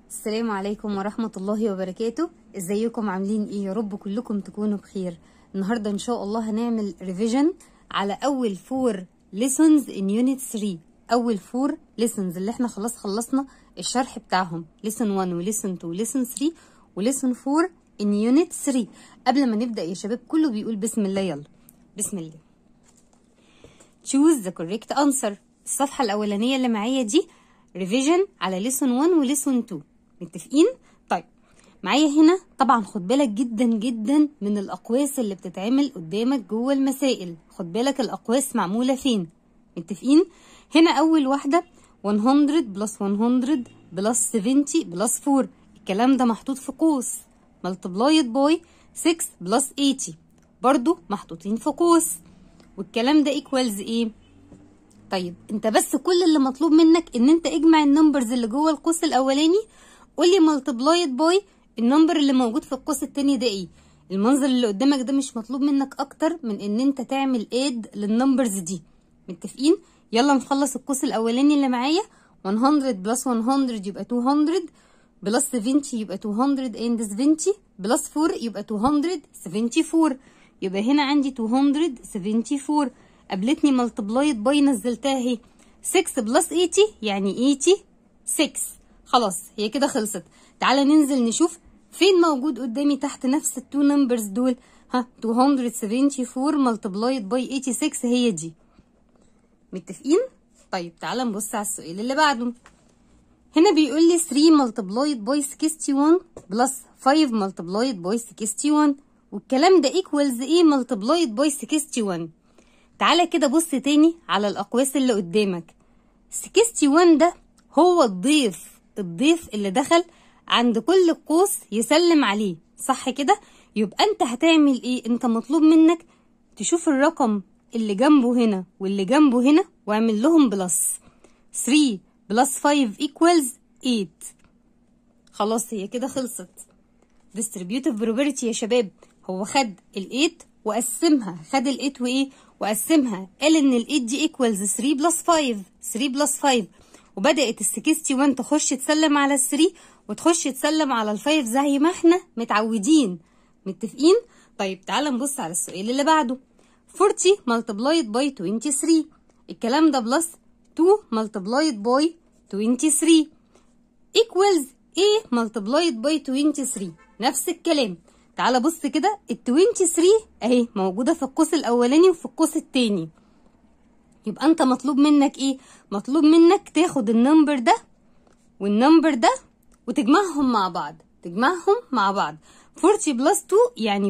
السلام عليكم ورحمة الله وبركاته ازيكم عاملين ايه يا رب كلكم تكونوا بخير النهاردة ان شاء الله هنعمل ريفيجن على اول فور lessons in unit 3 اول فور lessons اللي احنا خلاص خلصنا الشرح بتاعهم lesson 1 و lesson 2 و lesson 3 و lesson 4 in unit 3 قبل ما نبدأ يا شباب كله بيقول بسم الله يلا بسم الله choose the correct answer الصفحة الأولانية اللي معايا دي ريفيجن على lesson 1 و lesson 2 متفقين؟ طيب معايا هنا طبعا خد بالك جدا جدا من الأقواس اللي بتتعمل قدامك جوه المسائل خد بالك الأقواس معمولة فين متفقين؟ هنا أول واحدة 100 بلس 100 بلس 70 بلس 4 الكلام ده محطوط في قوس multiplied by 6 بلس 80 برضو محطوطين في قوس والكلام ده equals ايه؟ طيب انت بس كل اللي مطلوب منك ان انت اجمع النمبرز اللي جوه القوس الاولاني قولي ملتبلايد باي النمبر اللي موجود في القوس التاني ده ايه المنظر اللي قدامك ده مش مطلوب منك اكتر من ان انت تعمل اد للنمبرز دي متفقين يلا نخلص القوس الاولاني اللي معايا 100 بلس 100 يبقى 200 بلس 70 يبقى 270 بلس 4 يبقى 274 يبقى هنا عندي 274 قابلتني ملتبلايد باي نزلتها اهي 6 بلس 80 يعني 86 خلاص هي كده خلصت تعالى ننزل نشوف فين موجود قدامي تحت نفس التو نمبرز دول ها 274 ملتبلايد باي 86 هي دي متفقين طيب تعالى نبص على السؤال اللي بعده هنا بيقول لي 3 ملتبلايد باي 61 بلس 5 ملتبلايد باي 61 والكلام ده ايكوالز ايه ملتبلايد باي 61 تعالى كده بص تاني على الأقواس اللي قدامك 61 ده هو الضيف الضيف اللي دخل عند كل قوس يسلم عليه صح كده يبقى انت هتعمل ايه انت مطلوب منك تشوف الرقم اللي جنبه هنا واللي جنبه هنا واعمل لهم بلس 3 بلس 5 equals 8 خلاص هي كده خلصت distributive probability يا شباب هو خد ال 8 وقسمها خد ال 8 وايه وقسمها قال ان ال 8 دي equals 3 بلس 5 3 بلس 5 وبدأت ال 61 تخش تسلم على ال 3 وتخش تسلم على ال 5 زي ما احنا متعودين متفقين؟ طيب تعالى نبص على السؤال اللي بعده 40 multiplied by 23 الكلام ده بلس 2 multiplied by 23 equals a multiplied by 23 نفس الكلام تعالى بص كده ال 23 اهي موجودة في القوس الأولاني وفي القوس التاني يبقى انت مطلوب منك ايه مطلوب منك تاخد النمبر ده والنمبر ده وتجمعهم مع بعض تجمعهم مع بعض 40 بلس 2 يعني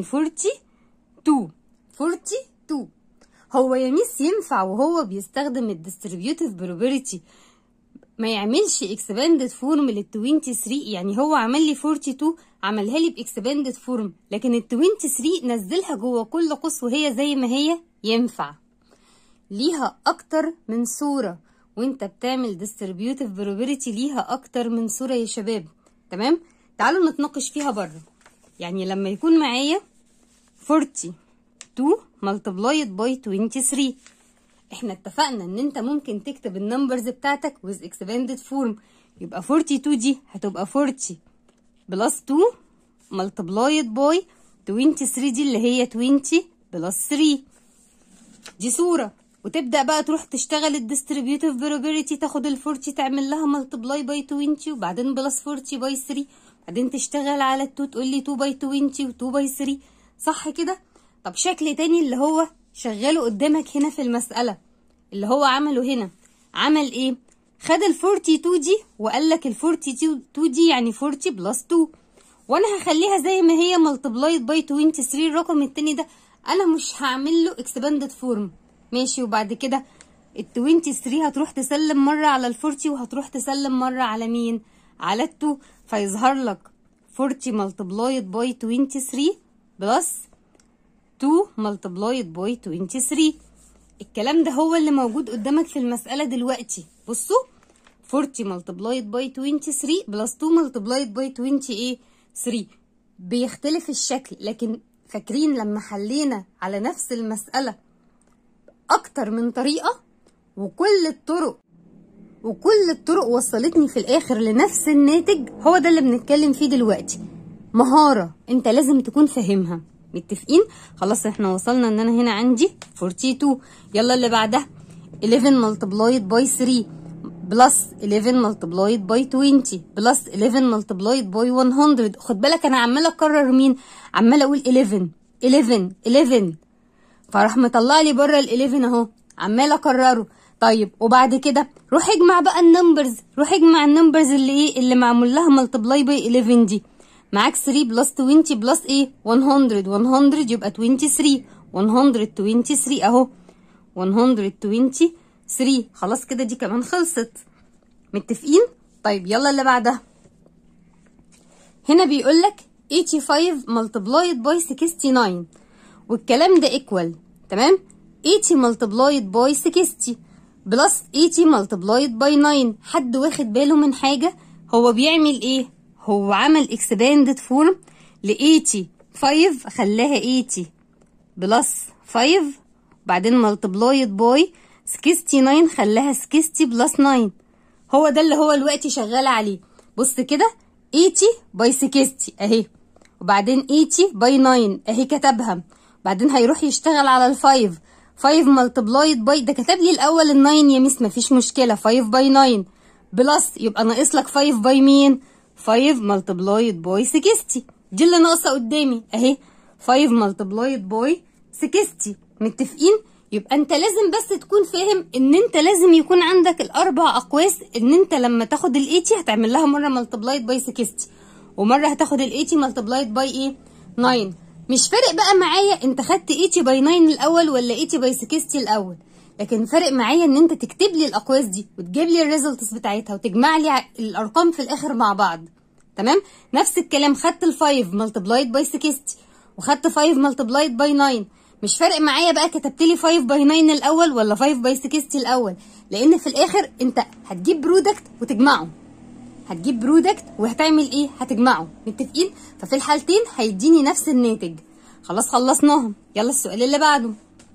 42 42 هو يا ميس ينفع وهو بيستخدم الديستريبيوتيف probability ما يعملش اكسباندد فورم لل 23 يعني هو عمل لي 42 عملها لي باكسباندد فورم لكن ال 23 نزلها جوه كل قوس وهي زي ما هي ينفع ليها اكتر من صورة وانت بتعمل distributive probability ليها اكتر من صورة يا شباب تمام تعالوا نتناقش فيها بره يعني لما يكون معايا 42 multiplied by 23 احنا اتفقنا ان انت ممكن تكتب النمبرز بتاعتك with expanded form يبقى 42 دي هتبقى 40 بلس 2 multiplied by 23 دي اللي هي 20 بلس 3 دي صورة وتبدأ بقى تروح تشتغل الديستريبيوتيف probability تاخد ال 40 تعمل لها ملتبلاي باي 20 وبعدين بلس 40 باي 3 بعدين تشتغل على ال 2 تقول لي 2 باي 20 و 2 باي 3 صح كده؟ طب شكل تاني اللي هو شغاله قدامك هنا في المسألة اللي هو عمله هنا عمل ايه؟ خد ال 42 دي وقال لك ال 42 دي يعني 40 بلس 2 وانا هخليها زي ما هي ملتبلايد باي 23 الرقم التاني ده انا مش هعمل له اكسباندد فورم ماشي وبعد كده ال 23 هتروح تسلم مرة على ال 40 وهتروح تسلم مرة على مين؟ على ال 2 فيظهر لك 40 ملتبلايد باي 23 بلس 2 ملتبلايد باي 23 الكلام ده هو اللي موجود قدامك في المسألة دلوقتي بصوا 40 ملتبلايد باي 23 بلس 2 ملتبلايد باي 20 ايه 3 بيختلف الشكل لكن فاكرين لما حلينا على نفس المسألة أكتر من طريقة وكل الطرق وكل الطرق وصلتني في الاخر لنفس الناتج هو ده اللي بنتكلم فيه دلوقتي مهارة انت لازم تكون فاهمها متفقين خلاص احنا وصلنا ان انا هنا عندي 42 يلا اللي بعدها 11 multiplied by 3 بلس 11 multiplied by 20 بلس 11 multiplied by 100 خد بالك انا عماله اكرر مين عماله اقول 11 11 11 فراح مطلع لي بره ال 11 اهو عماله اكرره طيب وبعد كده روح اجمع بقى النمبرز روح اجمع النمبرز اللي ايه اللي معمول لها ملتبلاي باي 11 دي معاك 3 بلس 20 بلس ايه 100 100 يبقى 23 123 اهو 123 خلاص كده دي كمان خلصت متفقين طيب يلا اللي بعدها هنا بيقول لك 85 multiplied by 69 والكلام ده equal تمام 80 multiplied by 60 بلس 80 multiplied by 9 حد واخد باله من حاجة هو بيعمل ايه هو عمل expanded form ل 85 خلاها 80 بلس 5 بعدين multiplied by 69 خلاها 60 بلس 9 هو ده اللي هو الوقت شغال عليه بص كده 80 باي 60 اهي وبعدين 80 باي 9 اهي كتبها بعدين هيروح يشتغل على ال 5 5 ملتبلايد باي ده كتب لي الاول ال 9 يا ميس مفيش مشكله 5 باي 9 بلس يبقى ناقص لك 5 باي مين 5 ملتبلايد باي 60 دي اللي ناقصه قدامي اهي 5 ملتبلايد باي 60 متفقين يبقى انت لازم بس تكون فاهم ان انت لازم يكون عندك الاربع اقواس ان انت لما تاخد ال 80 هتعمل لها مره ملتبلايد باي 60 ومره هتاخد ال 80 ملتبلايد باي ايه 9 مش فارق بقى معايا انت خدت 80 باي 9 الاول ولا 80 باي 60 الاول لكن فارق معايا ان انت تكتب لي الاقواس دي وتجيب لي الريزلتس بتاعتها وتجمع لي الارقام في الاخر مع بعض تمام نفس الكلام خدت ال 5 ملتبلايد باي 60 وخدت 5 ملتبلايد باي 9 مش فارق معايا بقى كتبت لي 5 باي 9 الاول ولا 5 باي 60 الاول لان في الاخر انت هتجيب برودكت وتجمعه هتجيب برودكت وهتعمل ايه هتجمعه متفقين ففي الحالتين هيديني نفس الناتج خلاص خلصناهم يلا السؤال اللي بعده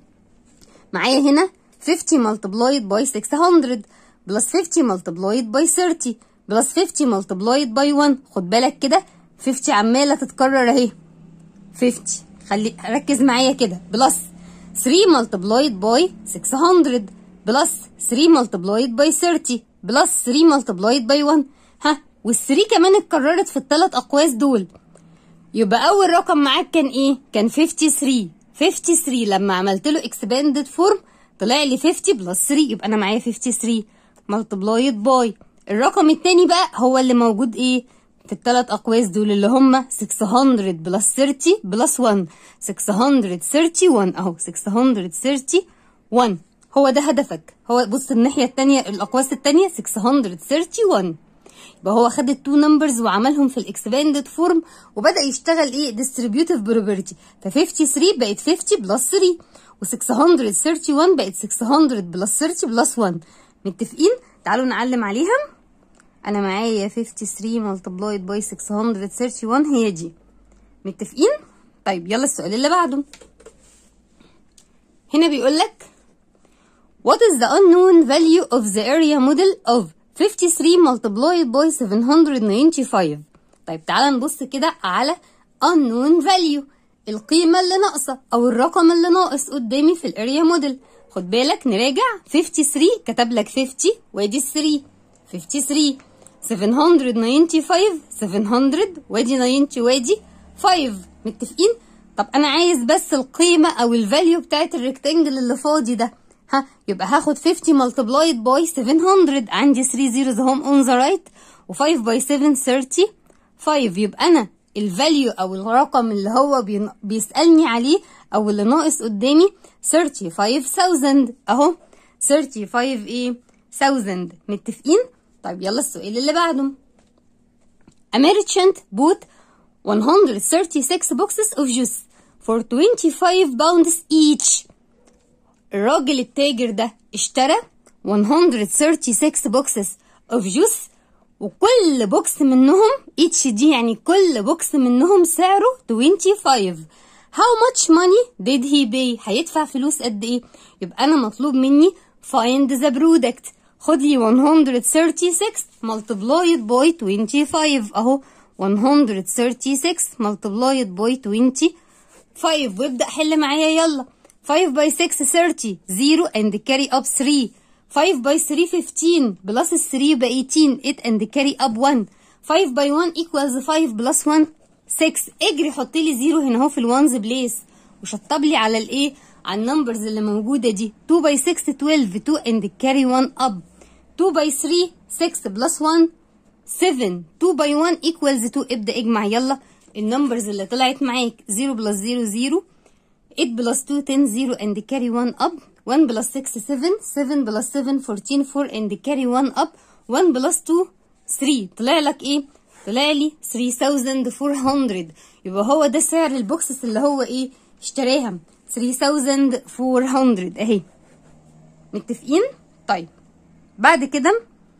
معايا هنا 50 multiplied by 600 بلس 50 multiplied by 30 بلس 50 multiplied by 1 خد بالك كده 50 عماله تتكرر اهي 50 خلي ركز معايا كده بلس 3 multiplied by 600 بلس 3 multiplied by 30 بلس 3 multiplied by 1 ها وال3 كمان اتكررت في الثلاث اقواس دول يبقى اول رقم معاك كان ايه كان 53 53 لما عملت له expanded form طلع لي 50 بلس 3 يبقى انا معايا 53 multiplied by الرقم التاني بقى هو اللي موجود ايه في الثلاث اقواس دول اللي هم 600 بلس 30 بلس 1 631 اهو 631 هو ده هدفك هو بص الناحيه الثانيه الاقواس الثانيه 631 يبقى هو خد التو نمبرز وعملهم في الاكسباندد فورم وبدا يشتغل ايه ديستريبيوتيف بروبرتي ف 53 بقت 50 بلس 3 و631 بقت 600 بلس 30 بلس 1 متفقين تعالوا نعلم عليها انا معايا 53 ملتبلايد باي 631 هي دي متفقين طيب يلا السؤال اللي بعده هنا بيقول لك What is the unknown value of the area model of 53 multiplied by 795 طيب تعالى نبص كده على unknown value القيمة اللي ناقصة أو الرقم اللي ناقص قدامي في الاريا موديل خد بالك نراجع 53 كتب لك 50 وادي 3 53 795 700 وادي 90 وادي 5 متفقين طب انا عايز بس القيمة او الفاليو بتاعت الريكتانجل اللي فاضي ده ها يبقى هاخد 50 multiplied by 700 عندي 3 zeros هم on the right و5 by 7 35 يبقى انا الفاليو او الرقم اللي هو بيسألني عليه او اللي ناقص قدامي 35000 اهو 35 ايه 1000 متفقين طيب يلا السؤال اللي بعده A merchant bought 136 boxes of juice for 25 pounds each الراجل التاجر ده اشترى 136 boxes of juice وكل بوكس منهم each دي يعني كل بوكس منهم سعره 25 how much money did he pay هيدفع فلوس قد ايه يبقى انا مطلوب مني find the product خد لي 136 multiplied by 25 اهو 136 multiplied by 25 وابدأ حل معايا يلا 5 by 6 30 0 and carry up 3 5 by 3 15 plus 3 يبقى 18 8 and carry up 1 5 by 1 equals 5 plus 1 6 اجري حط لي 0 هنا اهو في الوانز بليس وشطب لي على الايه على النمبرز اللي موجوده دي 2 by 6 12 2 and carry 1 up 2 by 3 6 plus 1 7 2 by 1 equals 2 ابدا اجمع يلا النمبرز اللي طلعت معاك 0 plus 0 0 8 plus 2 10 0 and carry 1 up 1 plus 6 7 7 plus 7 14 4 and carry 1 up 1 plus 2 3 طلع لك ايه طلع لي 3400 يبقى هو ده سعر البوكسس اللي هو ايه اشتراها 3400 اهي متفقين طيب بعد كده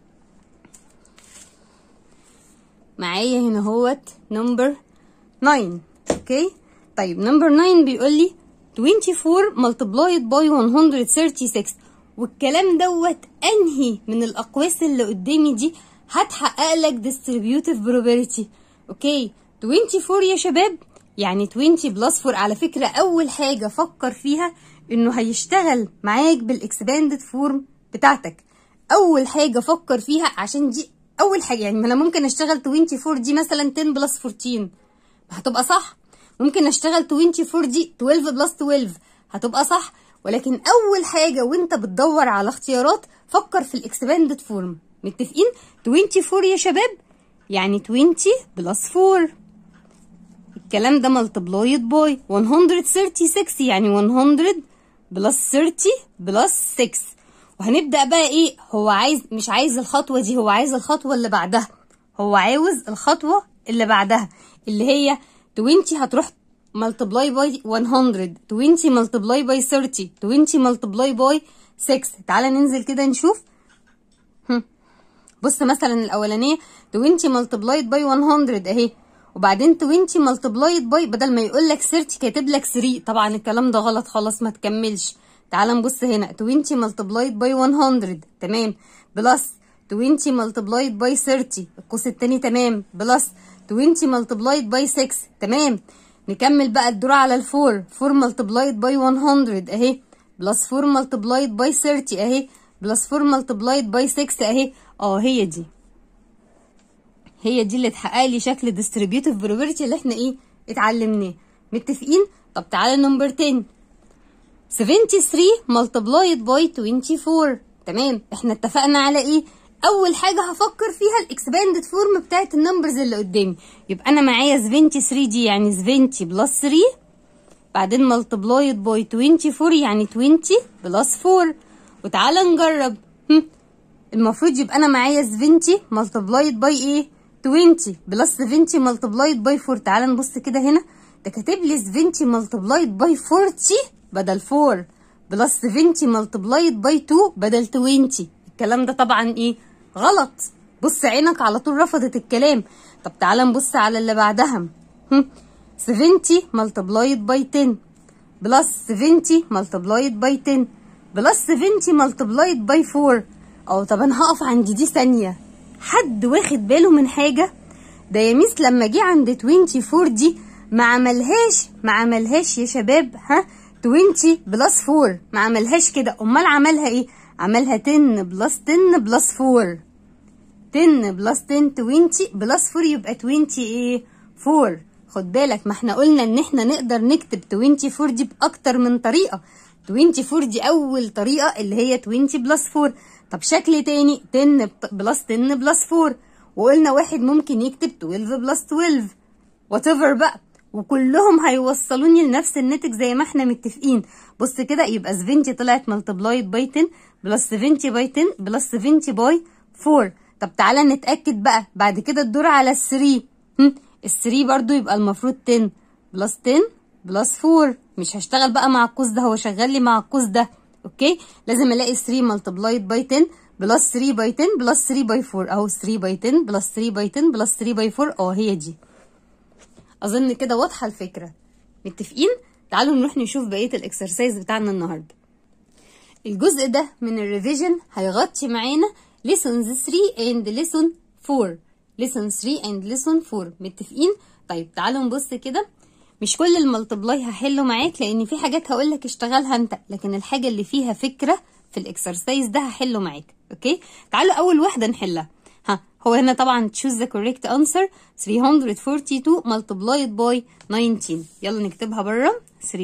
معايا هنا هوت نمبر 9 اوكي طيب نمبر 9 بيقول لي 24 multiplied by 136 والكلام دوت انهي من الاقواس اللي قدامي دي هتحقق لك distributive probability اوكي 24 يا شباب يعني 20 بلس 4 على فكرة أول حاجة فكر فيها إنه هيشتغل معاك بالإكسباندد فورم بتاعتك أول حاجة فكر فيها عشان دي أول حاجة يعني ما أنا ممكن أشتغل 24 دي مثلا 10 بلس 14 هتبقى صح ممكن أشتغل 24 دي 12 بلس 12 هتبقى صح ولكن أول حاجة وأنت بتدور على اختيارات فكر في الإكسباندد فورم متفقين 24 يا شباب يعني 20 بلس 4 الكلام ده ملتبلايد باي 136 يعني 100 بلس 30 بلس 6 وهنبدأ بقى ايه هو عايز مش عايز الخطوة دي هو عايز الخطوة اللي بعدها هو عاوز الخطوة اللي بعدها اللي هي 20 هتروح ملتبلاي باي 100 20 ملتبلاي باي 30 20 ملتبلاي باي 6 تعالى ننزل كده نشوف هم. بص مثلا الاولانيه 20 ملتبلايد باي 100 اهي وبعدين 20 ملتبلايد باي بدل ما يقول لك 30 كاتب لك 3 طبعا الكلام ده غلط خلاص ما تكملش تعال نبص هنا 20 ملتبلايد باي 100 تمام بلس 20 ملتبلايد باي 30 القوس التاني تمام بلس 20 ملتبلايد باي 6 تمام نكمل بقى الدور على الفور 4 ملتبلايد باي 100 اهي بلس 4 ملتبلايد باي 30 اهي بلس 4 ملتبلايد باي 6 اهي اه هي دي هي دي اللي تحقق لي شكل distributive probability اللي احنا ايه اتعلمناه متفقين طب تعالى نمبر 10 73 multiplied by 24 تمام احنا اتفقنا على ايه اول حاجه هفكر فيها الاكسباندد فورم بتاعت النمبرز اللي قدامي يبقى انا معايا 73 دي يعني 70 بلس 3 بعدين multiplied by 24 يعني 20 بلس 4 وتعالى نجرب هم. المفروض يبقى انا معايا 70 multiplied by ايه 20 بلس 70 multiplied by 4 تعالى نبص كده هنا ده كاتب لي 70 multiplied by 40 بدل 4 بلس 70 multiplied by 2 بدل 20 الكلام ده طبعا ايه غلط بص عينك على طول رفضت الكلام طب تعالى نبص على اللي بعدها هم. 70 multiplied by 10 بلس 70 multiplied by 10 بلس 70 multiplied by 4 او طب انا هقف عند دي ثانيه حد واخد باله من حاجه ده يا ميس لما جه عند 24 دي ما عملهاش ما عملهاش يا شباب ها 20 بلس 4 ما عملهاش كده امال عملها ايه عملها 10 بلس 10 بلس 4 10 بلس 10 20 بلس 4 يبقى 20 ايه 4 خد بالك ما احنا قلنا ان احنا نقدر نكتب 24 دي باكتر من طريقه 24 دي اول طريقه اللي هي 20 بلس 4 طب شكل تاني 10 بلس 10 بلس 4 وقلنا واحد ممكن يكتب 12 بلس 12 وات ايفر بقى وكلهم هيوصلوني لنفس الناتج زي ما احنا متفقين بص كده يبقى 70 طلعت ملتبلايد باي 10 بلس 70 باي 10 بلس 70 باي 4 طب تعالى نتاكد بقى بعد كده الدور على ال 3 ال 3 برضو يبقى المفروض 10 بلس 10 بلس 4 مش هشتغل بقى مع القوس ده هو شغال لي مع القوس ده اوكي لازم الاقي 3 ملتبلايد باي 10 بلس 3 باي 10 بلس 3 باي 4 اهو 3 باي 10 بلس 3 باي 10 بلس 3 باي 4 اه هي دي اظن كده واضحه الفكره متفقين تعالوا نروح نشوف بقيه الاكسرسايز بتاعنا النهارده الجزء ده من الريفيجن هيغطي معانا lessons 3 and lesson 4 lesson 3 and lesson 4 متفقين طيب تعالوا نبص كده مش كل الملتبلاي هحله معاك لان في حاجات هقول لك اشتغلها انت لكن الحاجه اللي فيها فكره في الاكسرسايز ده هحله معاك اوكي تعالوا اول واحده نحلها ها هو هنا طبعا choose the correct answer 342 multiplied by 19 يلا نكتبها بره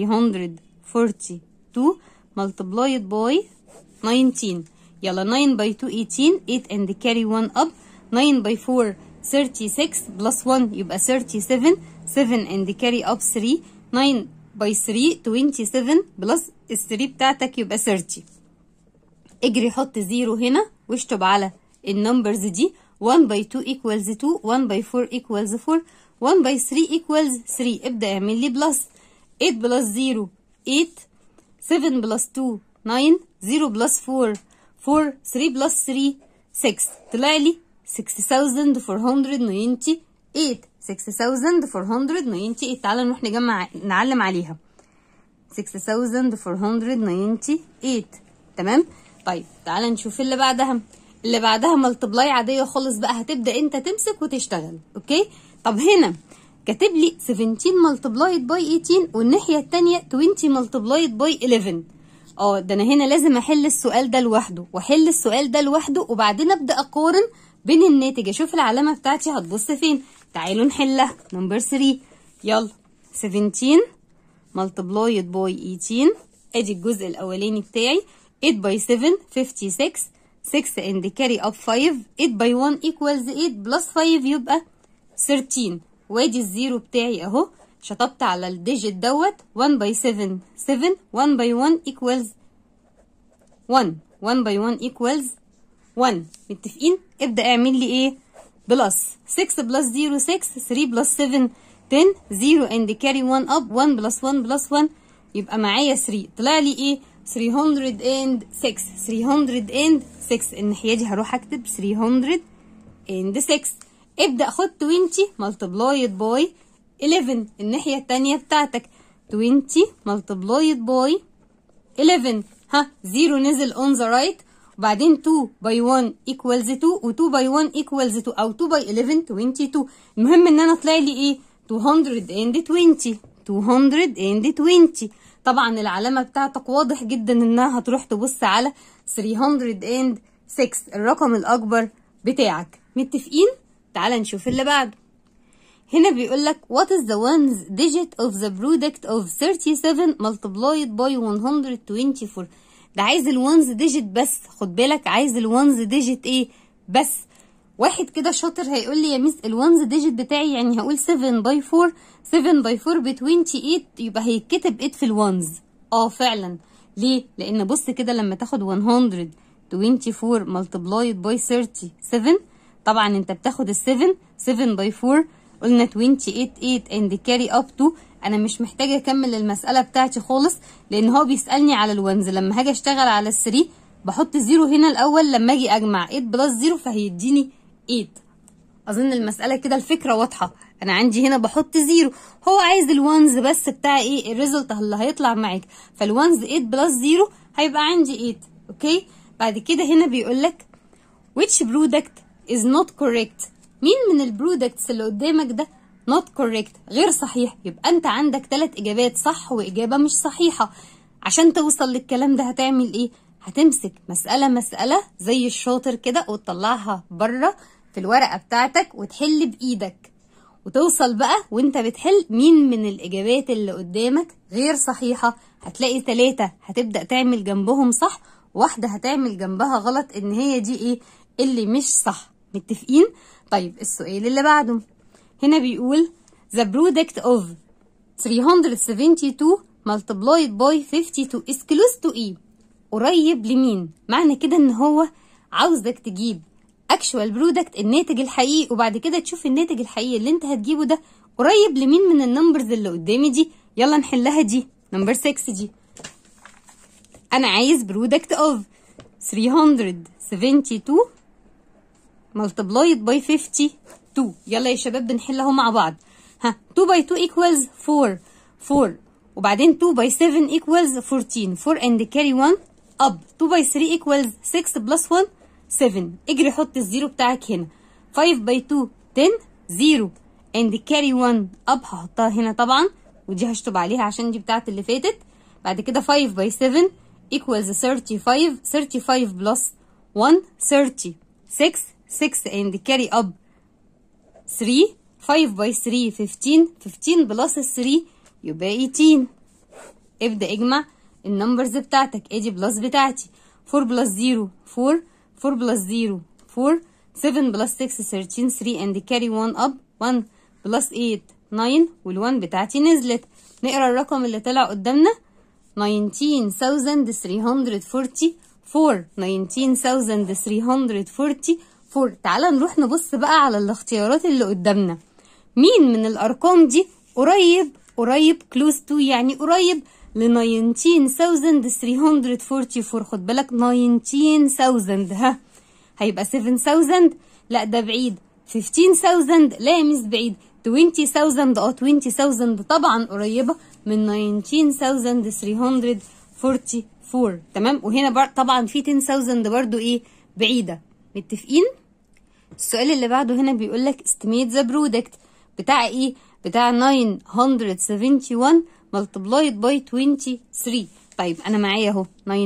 342 multiplied by 19 يلا 9 by 2 18 8 and carry 1 up 9 by 4 36 plus 1 يبقى 37 7 and carry up 3 9 by 3 27 plus ال 3 بتاعتك يبقى 30 اجري حط 0 هنا واشطب على النمبرز دي 1 by 2 equals 2 1 by 4 equals 4 1 by 3 equals 3 ابدأ اعمل لي بلس 8 بلس 0 8 7 بلس 2 9 0 بلس 4 4 3 بلس 3 6 طلع لي 6498 6498 تعالى نروح نجمع نعلم عليها 6498 تمام طيب تعالى نشوف اللي بعدها اللي بعدها ملتبلاي عادية خالص بقى هتبدأ انت تمسك وتشتغل اوكي طب هنا كاتب لي 17 ملتبلايد باي 18 والناحية التانية 20 ملتبلايد باي 11 اه ده انا هنا لازم احل السؤال ده لوحده واحل السؤال ده لوحده وبعدين ابدا اقارن بين الناتج اشوف العلامه بتاعتي هتبص فين تعالوا نحلها نمبر 3 يلا 17 multiplied by 18 ادي الجزء الاولاني بتاعي 8 by 7 56 6 and carry up 5 8 by 1 equals 8 plus 5 يبقى 13 وادي الزيرو بتاعي اهو شطبت على الديجيت دوت 1 by 7 7 1 by 1 equals 1 1 by 1 equals 1 متفقين ابدأ اعمل لي ايه بلس 6 بلس 0 6 3 بلس 7 10 0 and carry 1 up 1 بلس 1 بلس 1 يبقى معايا 3 طلع لي ايه 306 306 الناحية دي هروح اكتب 306 ابدأ خد 20 multiplied by 11 الناحية التانية بتاعتك 20 multiplied by 11 ها 0 نزل on the right وبعدين 2 by 1 equals 2 و 2 by 1 equals 2 او 2 by 11 22 المهم ان انا طلع لي ايه 220 220 طبعا العلامة بتاعتك واضح جدا انها هتروح تبص على 306 الرقم الاكبر بتاعك متفقين تعال نشوف اللي بعده هنا بيقول لك what is the ones digit of the product of 37 multiplied by 124 ده عايز الونز ديجيت بس خد بالك عايز الونز ديجيت ايه بس واحد كده شاطر هيقول لي يا ميس الونز ديجيت بتاعي يعني هقول 7 باي 4 7 باي 4 ب 28 يبقى هيتكتب 8 في الونز اه فعلا ليه لان بص كده لما تاخد 124 ملتبلايد باي 37 طبعا انت بتاخد ال 7 7 باي 4 قلنا 28 8 and carry up to انا مش محتاجه اكمل المساله بتاعتي خالص لان هو بيسالني على الونز لما هاجي اشتغل على ال 3 بحط زيرو هنا الاول لما اجي اجمع 8 بلس 0 فهيديني 8 اظن المساله كده الفكره واضحه انا عندي هنا بحط زيرو هو عايز الوانز بس بتاع ايه الريزلت اللي هيطلع معاك فالوانز 8 بلس 0 هيبقى عندي 8 اوكي بعد كده هنا بيقول لك which product is not correct مين من البرودكتس اللي قدامك ده not correct غير صحيح يبقى انت عندك ثلاث اجابات صح واجابه مش صحيحه عشان توصل للكلام ده هتعمل ايه هتمسك مساله مساله زي الشاطر كده وتطلعها بره في الورقه بتاعتك وتحل بايدك وتوصل بقى وانت بتحل مين من الاجابات اللي قدامك غير صحيحه هتلاقي ثلاثه هتبدا تعمل جنبهم صح واحده هتعمل جنبها غلط ان هي دي ايه اللي مش صح متفقين طيب السؤال اللي بعده هنا بيقول the product of 372 multiplied by 52 is close to ايه قريب لمين معنى كده ان هو عاوزك تجيب actual product الناتج الحقيقي وبعد كده تشوف الناتج الحقيقي اللي انت هتجيبه ده قريب لمين من النمبرز اللي قدامي دي يلا نحلها دي نمبر 6 دي انا عايز product of 372 multiplied by 52 يلا يا شباب بنحل اهو مع بعض ها 2 by 2 equals 4 4 وبعدين 2 by 7 equals 14 4 and carry 1 up 2 by 3 equals 6 plus 1 7 اجري حط الزيرو بتاعك هنا 5 by 2 10 0 and carry 1 up هحطها هنا طبعا ودي هشطب عليها عشان دي بتاعت اللي فاتت بعد كده 5 by 7 equals 35 35 plus 1 30 6 6 and carry up 3 5 by 3 15 15 بلس ال 3 يبقى 18 ابدأ اجمع النمبرز بتاعتك ادي بلس بتاعتي 4 بلس 0 4 4 بلس 0 4 7 بلس 6 13 3 and carry 1 up 1 بلس 8 9 وال1 بتاعتي نزلت نقرا الرقم اللي طلع قدامنا 19344 19344 تعالى نروح نبص بقى على الاختيارات اللي قدامنا مين من الارقام دي قريب قريب كلوز تو يعني قريب ل 19344 خد بالك 19000 ها هيبقى 7000 لا ده بعيد 15000 لا يا ميس بعيد 20000 اه 20000 طبعا قريبه من 19344 تمام وهنا بر... طبعا في 10000 برضو ايه بعيده متفقين السؤال اللي بعده هنا بيقول لك estimate the product بتاع ايه بتاع 971 multiplied by 23 طيب انا معايا اهو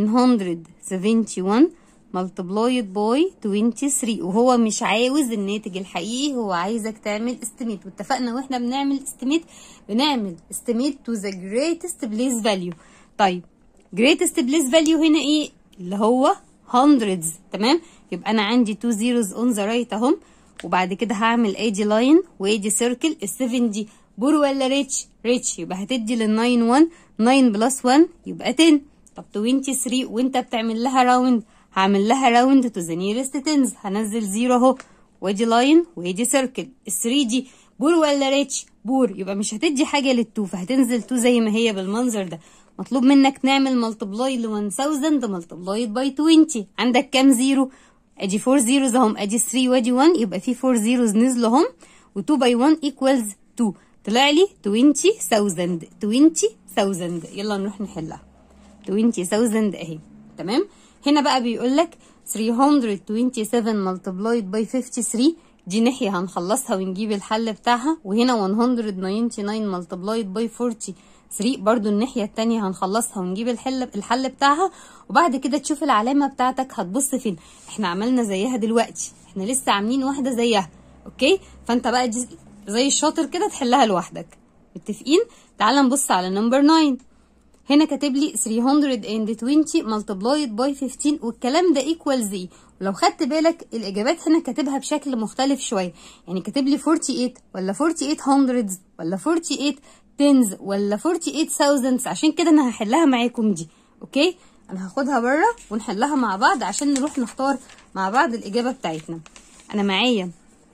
971 multiplied by 23 وهو مش عاوز الناتج الحقيقي هو عايزك تعمل استيميت واتفقنا واحنا بنعمل استيميت بنعمل استيميت to the greatest place value طيب greatest place value هنا ايه اللي هو hundreds تمام يبقى انا عندي two zeros on the right اهم وبعد كده هعمل ادي لاين وادي سيركل ال 7 دي بور ولا ريتش ريتش يبقى هتدي لل 9 1 9 بلس 1 يبقى 10 طب 23 وانت بتعمل لها راوند هعمل لها راوند تو ذا نيرست تنز هنزل زيرو اهو وادي لاين وادي سيركل ال 3 دي بور ولا ريتش بور يبقى مش هتدي حاجه للتو فهتنزل تو زي ما هي بالمنظر ده مطلوب منك نعمل ملتبلاي ل 1000 ملتبلايد باي 20 عندك كام زيرو ادي 4 زيروز اهم ادي 3 وادي 1 يبقى في 4 زيروز نزلوا اهم و2 باي 1 ايكوالز 2 طلع لي 20000 20000 يلا نروح نحلها 20000 اهي تمام هنا بقى بيقول لك 327 ملتبلايد باي 53 دي ناحية هنخلصها ونجيب الحل بتاعها وهنا 199 ملتبلايد باي 43 برضو الناحية التانية هنخلصها ونجيب الحل الحل بتاعها وبعد كده تشوف العلامة بتاعتك هتبص فين احنا عملنا زيها دلوقتي احنا لسه عاملين واحدة زيها اوكي فانت بقى دي زي الشاطر كده تحلها لوحدك متفقين تعال نبص على نمبر 9 هنا كاتب لي 320 multiplied by 15 والكلام ده equals ايه ولو خدت بالك الاجابات هنا كاتبها بشكل مختلف شويه يعني كاتب لي 48 ولا 48 hundreds ولا 48 tens ولا 48 thousands عشان كده انا هحلها معاكم دي اوكي انا هاخدها بره ونحلها مع بعض عشان نروح نختار مع بعض الاجابه بتاعتنا انا معايا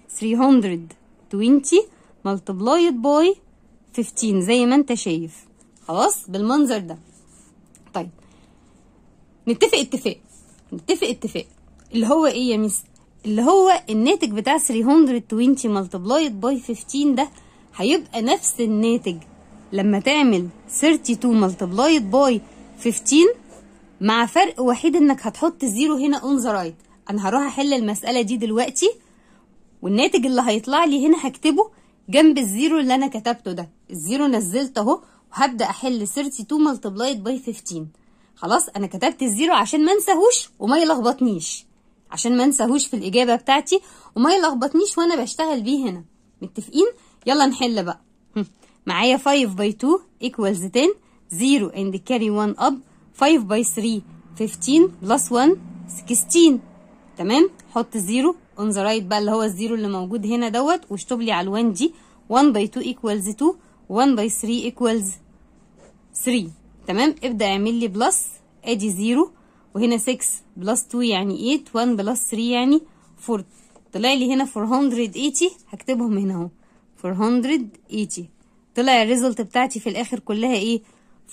320 multiplied by 15 زي ما انت شايف خلاص بالمنظر ده طيب نتفق اتفاق نتفق اتفاق اللي هو ايه يا ميس اللي هو الناتج بتاع 320 ملتبلايد باي 15 ده هيبقى نفس الناتج لما تعمل 32 ملتبلايد باي 15 مع فرق وحيد انك هتحط الزيرو هنا اون ذا رايت انا هروح احل المساله دي دلوقتي والناتج اللي هيطلع لي هنا هكتبه جنب الزيرو اللي انا كتبته ده الزيرو نزلت اهو وهبدا احل 32 ملتبلايد باي 15 خلاص انا كتبت الزيرو عشان ما انساهوش وما يلخبطنيش عشان ما انساهوش في الاجابه بتاعتي وما يلخبطنيش وانا بشتغل بيه هنا متفقين يلا نحل بقى معايا 5 باي 2 equals 10 0 and carry 1 up 5 باي 3 15 plus 1 16 تمام حط 0 on the right بقى اللي هو الزيرو اللي موجود هنا دوت واشطب لي على ال1 دي 1 باي 2 equals 2 1 باي 3 equals 3 تمام ابدا اعمل لي بلس ادي 0 وهنا 6 بلس 2 يعني 8 1 بلس 3 يعني 4 طلع لي هنا 480 هكتبهم هنا اهو 480 طلع الريزلت بتاعتي في الاخر كلها ايه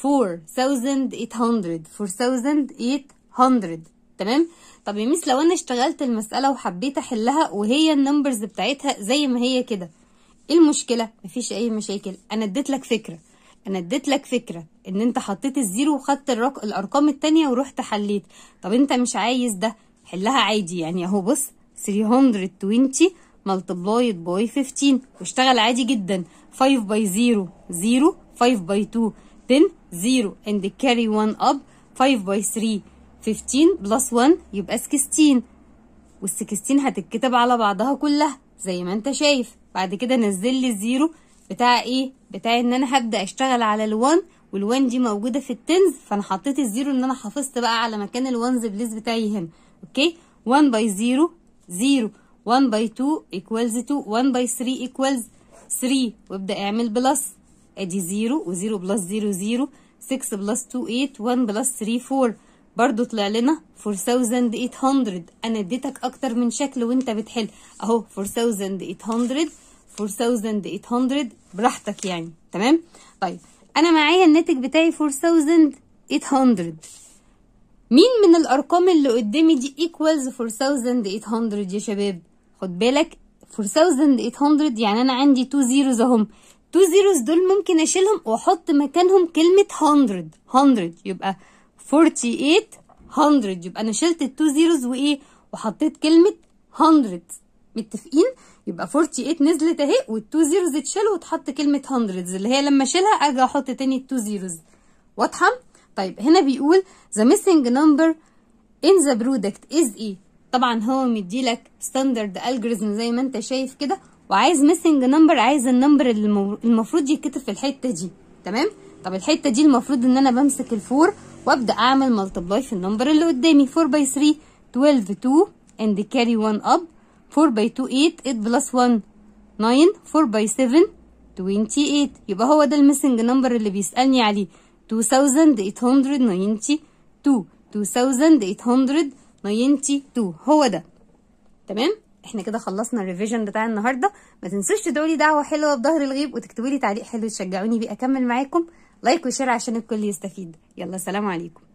4800 4800 تمام طب يا ميس لو انا اشتغلت المساله وحبيت احلها وهي النمبرز بتاعتها زي ما هي كده ايه المشكله مفيش اي مشاكل انا اديت لك فكره انا اديت لك فكره ان انت حطيت الزيرو وخدت الرق... الارقام التانية ورحت حليت طب انت مش عايز ده حلها عادي يعني اهو بص 320 multiplied by 15 واشتغل عادي جدا 5 by 0 0 5 by 2 10 0 and carry 1 up 5 by 3 15 plus 1 يبقى 16 وال 16 هتتكتب على بعضها كلها زي ما انت شايف بعد كده نزل لي الزيرو بتاع ايه بتاع ان انا هبدا اشتغل على ال1 وال1 دي موجوده في التنز فانا حطيت الزيرو ان انا حافظت بقى على مكان الوانز بليز بتاعي هنا اوكي 1 باي 0 0 1 باي 2 equals 2 1 باي 3 equals 3 وابدا اعمل بلس ادي 0 و0 بلس 0 0 6 بلس 2 8 1 بلس 3 4 برضو طلع لنا 4800 انا اديتك اكتر من شكل وانت بتحل اهو 4800 4800 براحتك يعني تمام طيب انا معايا الناتج بتاعي 4800 مين من الارقام اللي قدامي دي equals 4800 يا شباب خد بالك 4800 يعني انا عندي 2 زيروز اهم 2 زيروز دول ممكن اشيلهم واحط مكانهم كلمة 100 100 يبقى 4800 يبقى انا شلت ال 2 زيروز وايه وحطيت كلمة 100 متفقين يبقى 48 نزلت اهي وال2 زيروز اتشالوا وتحط كلمة 100 اللي هي لما اشيلها اجي احط تاني ال 2 زيروز واضحة؟ طيب هنا بيقول the missing number in the product is ايه؟ طبعا هو مديلك ستاندرد الجوريزم زي ما انت شايف كده وعايز ميسنج نمبر عايز النمبر اللي المفروض يتكتب في الحته دي تمام طب الحته دي المفروض ان انا بمسك الفور وابدا اعمل ملتبلاي في النمبر اللي قدامي 4 باي 3 12 2 and carry 1 up 4 باي 2 8 8 بلس 1 9 4 باي 7 28 يبقى هو ده الميسنج نمبر اللي بيسالني عليه 2892 2892 هو ده تمام احنا كده خلصنا الريفيجن بتاع النهارده ما تنسوش تدعوا لي دعوه حلوه بظهر الغيب وتكتبوا لي تعليق حلو تشجعوني بيه اكمل معاكم لايك وشير عشان الكل يستفيد يلا سلام عليكم